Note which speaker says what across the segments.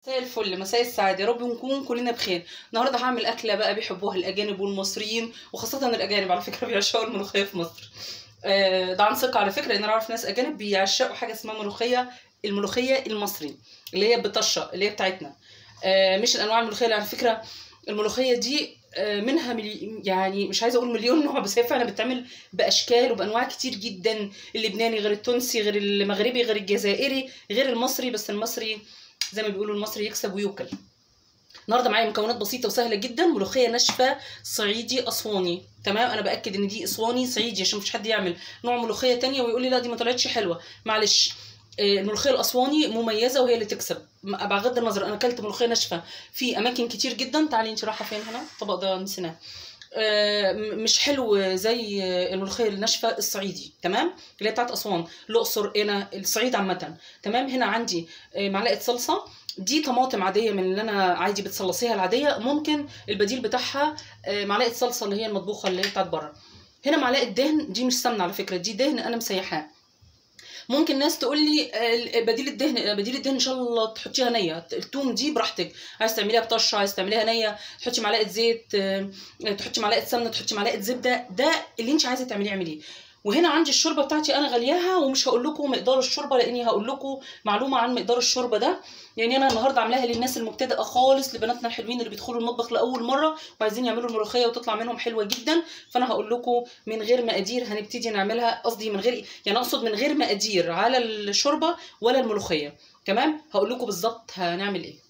Speaker 1: مساء الفل مساء السعادة يا رب نكون كلنا بخير النهارده هعمل أكلة بقى بيحبوها الأجانب والمصريين وخاصة الأجانب على فكرة بيعشقوا الملوخية في مصر آه، ده عن ثقة على فكرة لأن أنا أعرف ناس أجانب بيعشقوا حاجة اسمها ملوخية الملوخية المصري اللي هي بطشة اللي هي بتاعتنا آه، مش الأنواع الملوخية اللي على فكرة الملوخية دي آه، منها ملي... يعني مش عايزه اقول مليون نوع بس هي فعلا بتتعمل باشكال وبانواع كتير جدا اللبناني غير التونسي غير المغربي غير الجزائري غير المصري بس المصري زي ما بيقولوا المصري يكسب ويوكل النهارده معايا مكونات بسيطه وسهله جدا ملوخيه ناشفه صعيدي اسواني تمام انا باكد ان دي اسواني صعيدي عشان مفيش حد يعمل نوع ملوخيه تانية ويقول لي لا دي ما طلعتش حلوه معلش آه، الملوخيه الاسواني مميزه وهي اللي تكسب م- بغض النظر انا اكلت ملوخيه ناشفه في اماكن كتير جدا تعالي انت رايحه فين هنا الطبق ده نسيناه آه، م- مش حلو زي آه، الملوخيه الناشفه الصعيدي تمام اللي هي بتاعت اسوان الاقصر هنا الصعيد عامه تمام هنا عندي آه، معلقه صلصه دي طماطم عاديه من اللي انا عادي بتصلصيها العاديه ممكن البديل بتاعها آه، معلقه صلصه اللي هي المطبوخه اللي هي بتاعت بره هنا معلقه دهن دي مش سمنه على فكره دي دهن انا مسيحاه ممكن ناس تقول لي آه، بديل الدهن بديل الدهن ان شاء الله تحطيها نيه التوم دي براحتك عايز تعمليها بطشه عايز تعمليها نيه تحطي معلقه زيت آه، تحطي معلقه سمنه تحطي معلقه زبده ده اللي انت عايزه تعمليه اعمليه وهنا عندي الشوربه بتاعتي انا غلياها ومش هقول لكم مقدار الشوربه لاني هقول لكم معلومه عن مقدار الشوربه ده يعني انا النهارده عاملاها للناس المبتدئه خالص لبناتنا الحلوين اللي بيدخلوا المطبخ لاول مره وعايزين يعملوا الملوخيه وتطلع منهم حلوه جدا فانا هقول لكم من غير مقادير هنبتدي نعملها قصدي من غير يعني اقصد من غير مقادير على الشوربه ولا الملوخيه تمام هقول لكم بالظبط هنعمل ايه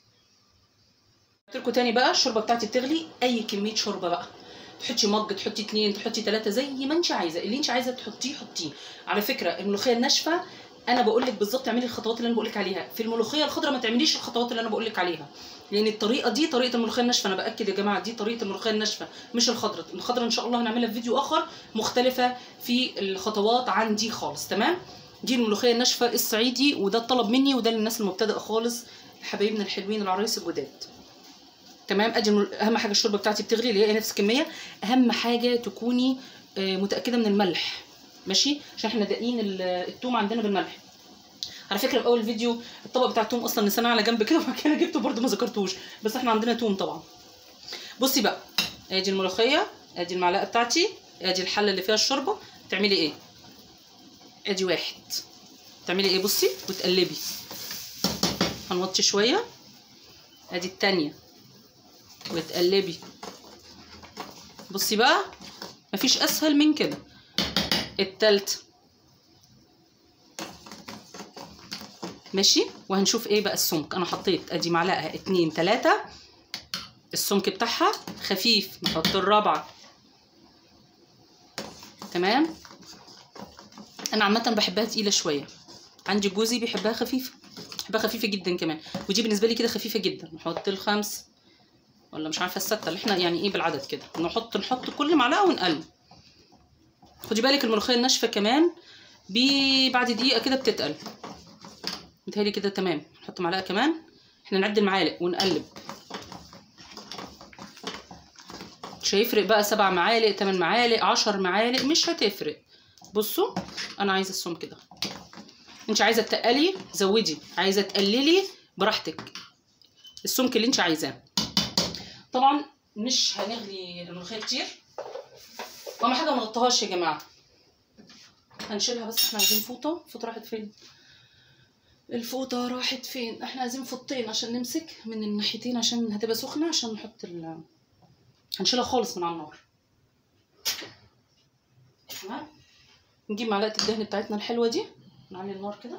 Speaker 1: قلت لكم تاني بقى الشوربه بتاعتي بتغلي اي كميه شوربه بقى تحطي مج تحطي اتنين تحطي تلاته زي ما انت عايزه اللي انت عايزه تحطيه حطيه على فكره الملوخيه الناشفه انا بقول لك بالظبط اعملي الخطوات اللي انا بقول لك عليها في الملوخيه الخضراء ما تعمليش الخطوات اللي انا بقول لك عليها لان الطريقه دي طريقه الملوخيه الناشفه انا باكد يا جماعه دي طريقه الملوخيه الناشفه مش الخضراء الخضراء ان شاء الله هنعملها في فيديو اخر مختلفه في الخطوات عن دي خالص تمام دي الملوخيه الناشفه الصعيدي وده الطلب مني وده للناس المبتدئه خالص حبايبنا الحلوين العرايس الجداد تمام ادي المل- اهم حاجه الشوربه بتاعتي بتغلي اللي هي نفس الكميه اهم حاجه تكوني آه، متاكده من الملح ماشي عشان احنا داقين ال- التوم عندنا بالملح على فكره في اول فيديو الطبق بتاع التوم اصلا نسيناه على جنب كده وبعد كده جبته برده ما ذكرتوش بس احنا عندنا توم طبعا بصي بقى ادي الملوخيه ادي المعلقه بتاعتي ادي الحله اللي فيها الشوربه تعملي ايه ادي واحد تعملي ايه بصي وتقلبي هنوطي شويه ادي التانية وتقلبي بصي بقى مفيش اسهل من كده التالتة ماشي وهنشوف ايه بقى السمك انا حطيت ادي معلقه اتنين تلاتة السمك بتاعها خفيف نحط الرابعه تمام انا عامه بحبها تقيله شويه عندي جوزي بيحبها خفيفه بحبها خفيفه جدا كمان ودي بالنسبه لي كده خفيفه جدا نحط الخمس ولا مش عارفه السته اللي احنا يعني ايه بالعدد كده نحط نحط كل معلقه ونقلب خدي بالك الملوخيه الناشفه كمان بي بعد دقيقه كده بتتقل متهيألي كده تمام نحط معلقه كمان احنا نعد المعالق ونقلب مش هيفرق بقى سبع معالق تمن معالق عشر معالق مش هتفرق بصوا انا عايزه السمك كده انت عايزه تقلي زودي عايزه تقللي براحتك السمك اللي انت عايزاه طبعا مش هنغلي الملوخيه كتير واهم حاجه ما نغطيهاش يا جماعه هنشيلها بس احنا عايزين فوطه فوطه راحت فين الفوطه راحت فين احنا عايزين فوطتين عشان نمسك من الناحيتين عشان هتبقى سخنه عشان نحط ال هنشيلها خالص من على النار تمام نجيب معلقه الدهن بتاعتنا الحلوه دي نعلي النار كده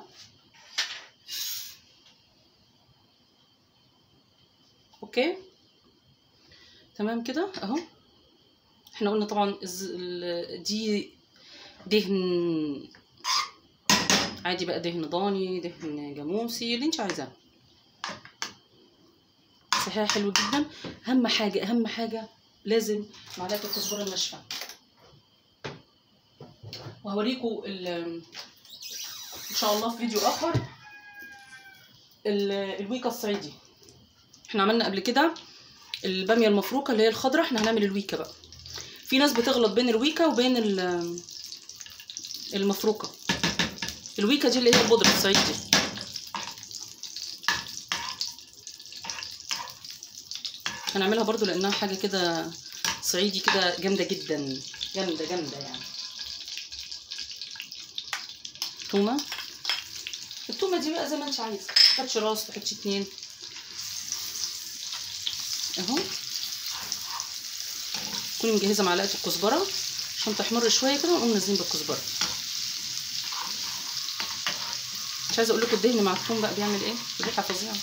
Speaker 1: اوكي تمام كده اهو احنا قلنا طبعا الز- ال- دي دهن عادي بقى دهن ضاني دهن جاموسي اللي انت عايزاه صحيح حلو جدا اهم حاجه اهم حاجه لازم معلقه الكزبره الناشفه وهوريكم ال- ان شاء الله في فيديو اخر ال- الويكا الصعيدي احنا عملنا قبل كده الباميه المفروكه اللي هي الخضراء احنا هنعمل الويكا بقى في ناس بتغلط بين الويكا وبين ال- المفروكه الويكا دي اللي هي البودره الصعيد دي هنعملها برضو لانها حاجه كده صعيدي كده جامده جدا جامده جامده يعني تومه التومه دي بقى زي ما انت عايزه تحطش راس تحطش اتنين اهو تكوني مجهزه معلقه الكزبره عشان تحمر شويه كده ونقوم نازلين بالكزبره مش عايزه اقول لكم الدهن مع الثوم بقى بيعمل ايه ريحه فظيعه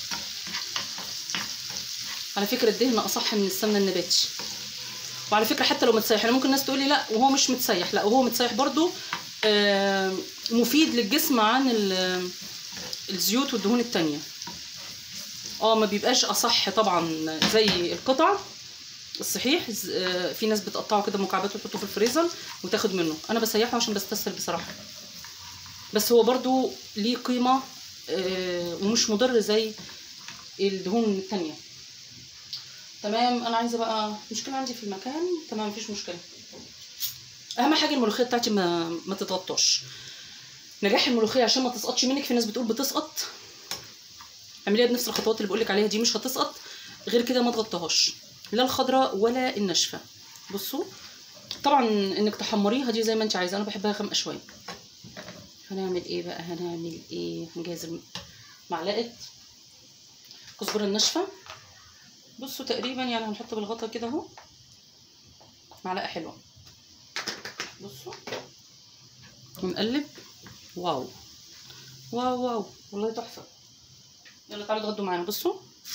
Speaker 1: على فكره الدهن اصح من السمنه النباتي وعلى فكره حتى لو متسيح انا ممكن الناس تقول لي لا وهو مش متسيح لا وهو متسيح برضو آه، مفيد للجسم عن ال- الزيوت والدهون التانية اه ما بيبقاش اصح طبعا زي القطع الصحيح ز- آه، في ناس بتقطعه كده مكعبات وتحطه في الفريزر وتاخد منه انا بسيحه عشان بستسهل بصراحه بس هو برضو ليه قيمه آه، ومش مضر زي الدهون التانية تمام انا عايزه بقى مشكله عندي في المكان تمام مفيش مشكله اهم حاجه الملوخيه بتاعتي ما ما تتغطاش نجاح الملوخيه عشان ما تسقطش منك في ناس بتقول بتسقط اعمليها بنفس الخطوات اللي بقولك عليها دي مش هتسقط غير كده ما تغطيهاش لا الخضراء ولا الناشفه بصوا طبعا انك تحمريها دي زي ما انت عايزه انا بحبها غامقه شويه هنعمل ايه بقى هنعمل ايه هنجهز الم- معلقه كزبره الناشفه بصوا تقريبا يعني هنحط بالغطا كده اهو معلقه حلوه بصوا ونقلب واو واو واو والله تحفه يلا تعالوا اتغدوا معانا بصوا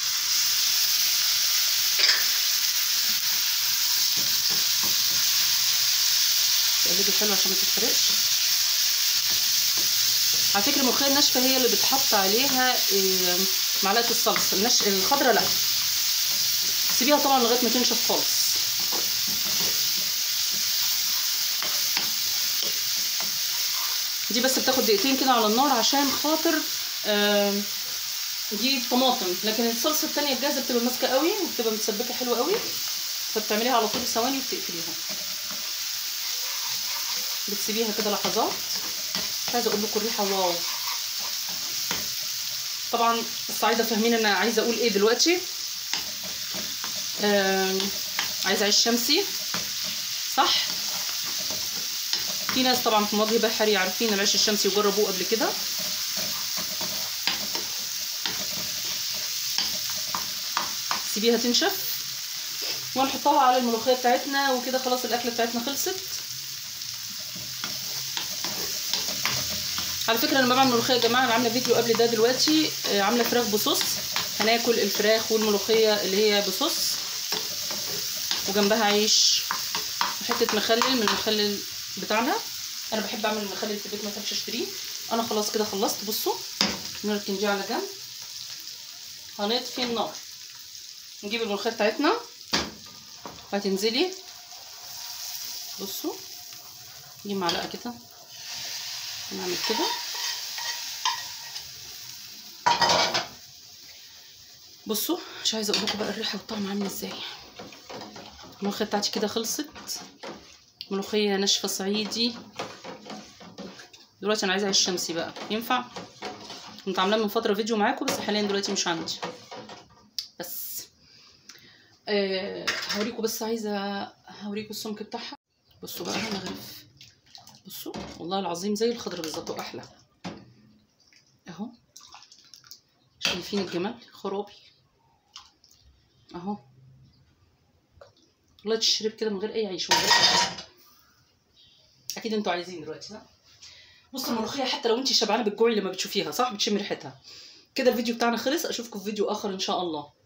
Speaker 1: تقلبي حلو عشان ما تتحرقش على فكره الملوخيه الناشفه هي اللي بتحط عليها إيه، معلقه الصلصه النش... الخضره لا سيبيها طبعا لغايه ما تنشف خالص دي بس بتاخد دقيقتين كده على النار عشان خاطر آم، دي طماطم لكن الصلصه التانية الجاهزه بتبقى ماسكه قوي وبتبقى متسبكه حلوه قوي فبتعمليها على طول ثواني وبتقفليها بتسيبيها كده لحظات مش عايزه اقول لكم الريحه واو طبعا الصعايده فاهمين انا عايزه اقول ايه دلوقتي آم، عايزه عيش شمسي صح في ناس طبعا في وجه بحري عارفين العيش الشمسي وجربوه قبل كده سيبيها تنشف ونحطها على الملوخيه بتاعتنا وكده خلاص الاكله بتاعتنا خلصت على فكره انا بعمل ملوخيه يا جماعه انا عامله فيديو قبل ده دلوقتي آه، عامله فراخ بصوص هناكل الفراخ والملوخيه اللي هي بصوص وجنبها عيش وحته مخلل من المخلل بتاعنا انا بحب اعمل المخلل في البيت ما بحبش اشتريه انا خلاص كده خلصت بصوا نركن دي على جنب هنطفي النار نجيب الملوخيه بتاعتنا وهتنزلي بصوا نجيب معلقه كده نعمل كده بصوا مش عايزه اقول لكم بقى الريحه والطعم عامل ازاي الملوخيه بتاعتي كده خلصت ملوخيه ناشفه صعيدي دلوقتي انا عايزه عيش شمسي بقى ينفع كنت عاملاه من فتره فيديو معاكم بس حاليا دلوقتي مش عندي بس آه هوريكم بس عايزه هوريكم السمك بتاعها بصوا بقى مغرف بصوا والله العظيم زي الخضره بالظبط واحلى اهو شايفين الجمال خرابي اهو والله تشرب كده من غير اي عيش من غير أي اكيد انتوا عايزين دلوقتي صح بصوا الملوخيه حتى لو انت شبعانه بالجوع لما بتشوفيها صح بتشمي ريحتها كده الفيديو بتاعنا خلص اشوفكم في فيديو اخر ان شاء الله